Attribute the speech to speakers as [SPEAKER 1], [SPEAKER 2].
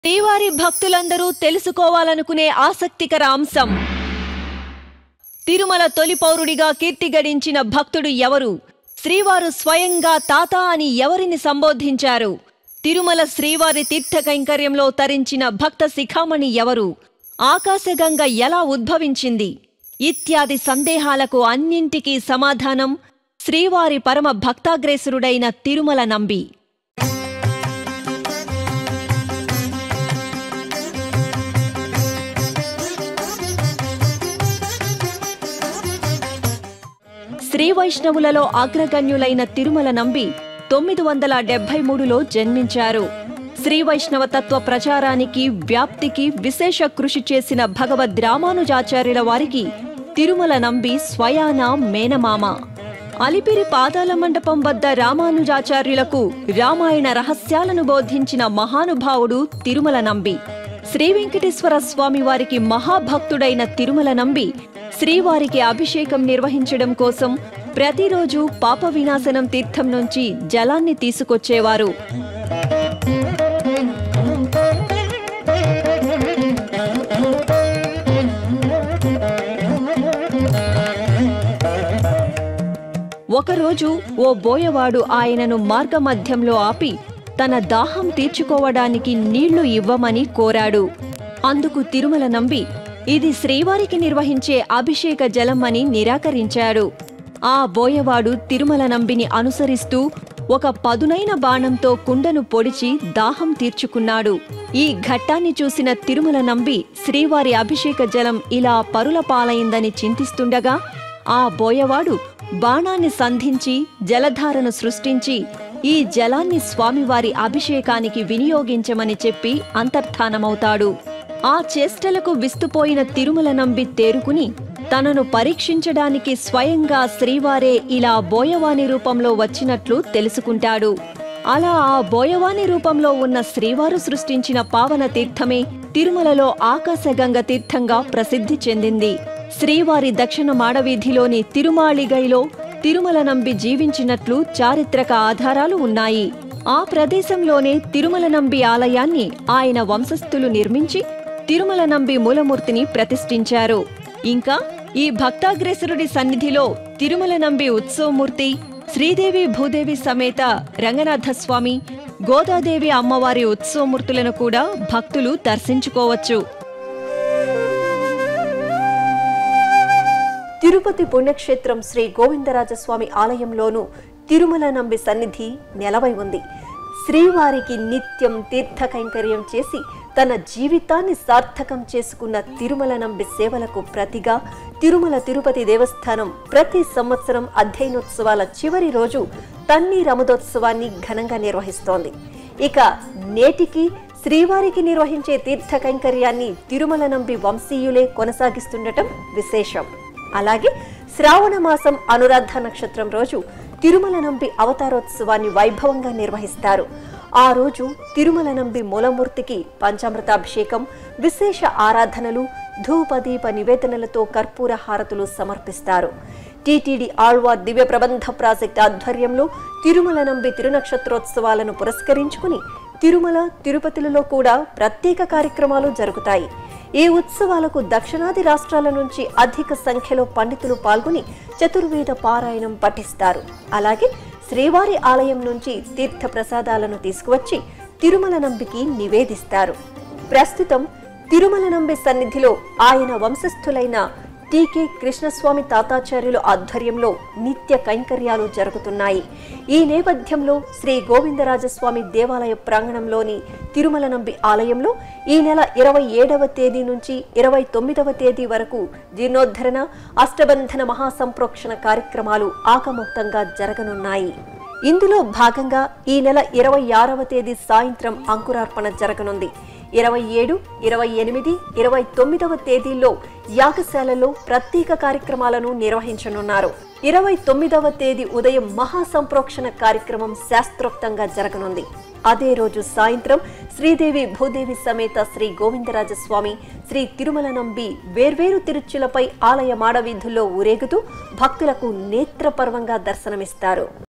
[SPEAKER 1] శ్రీవారి భక్తులందరూ తెలుసుకోవాలనుకునే ఆసక్తికర అంశం తిరుమల తొలి పౌరుడిగా కీర్తి గడించిన భక్తుడు ఎవరు శ్రీవారు స్వయంగా తాత అని ఎవరిని సంబోధించారు తిరుమల శ్రీవారి తీర్థ కైంకర్యంలో తరించిన భక్త శిఖామణి ఎవరు ఆకాశగంగ ఎలా ఉద్భవించింది ఇత్యాది సందేహాలకు అన్నింటికీ సమాధానం శ్రీవారి పరమ భక్తాగ్రేసురుడైన తిరుమల నంబి శ్రీ వైష్ణవులలో అగ్రగణ్యులైన తిరుమల నంబి తొమ్మిది వందల డెబ్బై మూడులో జన్మించారు శ్రీ వైష్ణవ తత్వ ప్రచారానికి వ్యాప్తికి విశేష కృషి చేసిన భగవద్ రామానుజాచార్యుల వారికి తిరుమల నంబి స్వయాన మేనమామ అలిపిరి పాదాల మండపం వద్ద రామానుజాచార్యులకు రామాయణ రహస్యాలను బోధించిన మహానుభావుడు తిరుమల నంబి శ్రీ వెంకటేశ్వర స్వామి వారికి మహాభక్తుడైన తిరుమల నంబి శ్రీవారికి అభిషేకం నిర్వహించడం కోసం ప్రతిరోజు పాప వినాశనం తీర్థం నుంచి జలాన్ని తీసుకొచ్చేవారు ఒకరోజు ఓ బోయవాడు ఆయనను మార్గమధ్యంలో ఆపి తన దాహం తీర్చుకోవడానికి నీళ్లు ఇవ్వమని కోరాడు అందుకు తిరుమల నంబి ఇది శ్రీవారికి నిర్వహించే అభిషేక జలం అని నిరాకరించాడు ఆ బోయవాడు తిరుమల నంబిని అనుసరిస్తూ ఒక పదునైన బాణంతో కుండను పొడిచి దాహం తీర్చుకున్నాడు ఈ ఘట్టాన్ని చూసిన తిరుమల నంబి శ్రీవారి అభిషేక జలం ఇలా పరుల పాలైందని చింతిస్తుండగా ఆ బోయవాడు బాణాన్ని సంధించి జలధారను సృష్టించి ఈ జలాన్ని స్వామివారి అభిషేకానికి వినియోగించమని చెప్పి అంతర్ధానమవుతాడు ఆ చేష్టలకు విస్తుపోయిన తిరుమల నంబి తేరుకుని తనను పరీక్షించడానికి స్వయంగా శ్రీవారే ఇలా బోయవాని రూపంలో వచ్చినట్లు తెలుసుకుంటాడు అలా ఆ బోయవాని రూపంలో ఉన్న శ్రీవారు సృష్టించిన పావన తీర్థమే తిరుమలలో ఆకాశగంగ తీర్థంగా ప్రసిద్ధి చెందింది శ్రీవారి దక్షిణ మాడవీధిలోని తిరుమాళిగైలో తిరుమల నంబి జీవించినట్లు చారిత్రక ఆధారాలు ఉన్నాయి ఆ ప్రదేశంలోనే తిరుమల నంబి ఆలయాన్ని ఆయన వంశస్థులు నిర్మించి తిరుమల నంబి మూలమూర్తిని ప్రతిష్ఠించారు ఇంకా ఈ భక్తాగ్రేసరుడి సన్నిధిలో తిరుమల నంబి ఉత్సవమూర్తి శ్రీదేవి భూదేవి సమేత రంగనాథస్వామి గోదాదేవి అమ్మవారి ఉత్సవమూర్తులను కూడా భక్తులు దర్శించుకోవచ్చు
[SPEAKER 2] తిరుపతి పుణ్యక్షేత్రం శ్రీ గోవిందరాజస్వామి ఆలయంలోనూ తిరుమల నంబి సన్నిధి నెలవై ఉంది శ్రీవారికి నిత్యం తీర్థ కైంకర్యం చేసి తన జీవితాన్ని సార్థకం చేసుకున్న తిరుమల నంబి సేవలకు ప్రతిగా తిరుమల తిరుపతి దేవస్థానం ప్రతి సంవత్సరం అధ్యయనోత్సవాల చివరి రోజు తన్ని రమదోత్సవాన్ని ఘనంగా నిర్వహిస్తోంది ఇక నేటికి శ్రీవారికి నిర్వహించే తీర్థ కైంకర్యాన్ని తిరుమల నంబి వంశీయులే కొనసాగిస్తుండటం విశేషం అలాగే శ్రావణ మాసం అనురాధ నక్షత్రం రోజు తిరుమల నంబి అవతారోత్సవాన్ని వైభవంగా నిర్వహిస్తారు ఆ రోజు తిరుమల నంబి మూలమూర్తికి పంచామృతాభిషేకం విశేష ఆరాధనలు ధూపదీప నివేదనలతో కర్పూర హారతులు సమర్పిస్తారు టీటీడీ ఆళ్వార్ దివ్య ప్రబంధ ప్రాజెక్ట్ ఆధ్వర్యంలో తిరుమల నంబి తిరునక్షత్రోత్సవాలను పురస్కరించుకుని తిరుమల తిరుపతిలలో కూడా ప్రత్యేక కార్యక్రమాలు జరుగుతాయి ఈ ఉత్సవాలకు దక్షిణాది రాష్ట్రాల నుంచి అధిక సంఖ్యలో పండితులు పాల్గొని చతుర్వేద పారాయణం పఠిస్తారు అలాగే శ్రీవారి ఆలయం నుంచి తీర్థ ప్రసాదాలను తీసుకువచ్చి తిరుమల నంబికి నివేదిస్తారు ప్రస్తుతం తిరుమల నంబి సన్నిధిలో ఆయన వంశస్థులైన టీకే కృష్ణస్వామి తాతాచార్యుల ఆధ్వర్యంలో నిత్య కైంకర్యాలు జరుగుతున్నాయి ఈ నేపథ్యంలో శ్రీ గోవిందరాజస్వామి దేవాలయ ప్రాంగణంలోని తిరుమల నంబి ఆలయంలో ఈ నెల ఇరవై ఏడవ తేదీ నుంచి ఇరవై తొమ్మిదవ తేదీ వరకు జీర్ణోద్ధరణ అష్టబంధన మహాసంప్రోక్షణ కార్యక్రమాలు ఆకముక్తంగా జరగనున్నాయి ఇందులో భాగంగా ఈ నెల ఇరవై ఆరవ తేదీ సాయంత్రం అంకురార్పణ జరగనుంది ఇరవై ఏడు ఇరవై ఎనిమిది ఇరవై తొమ్మిదవ తేదీల్లో యాగశాలలో ప్రత్యేక కార్యక్రమాలను నిర్వహించనున్నారు ఇరవై తొమ్మిదవ తేదీ ఉదయం మహాసంప్రోక్షణ కార్యక్రమం శాస్త్రోక్తంగా జరగనుంది అదే రోజు సాయంత్రం శ్రీదేవి భూదేవి సమేత శ్రీ గోవిందరాజస్వామి శ్రీ తిరుమల నంబి వేర్వేరు తిరుచులపై ఆలయ మాడవీధుల్లో ఊరేగుతూ భక్తులకు నేత్రపర్వంగా దర్శనమిస్తారు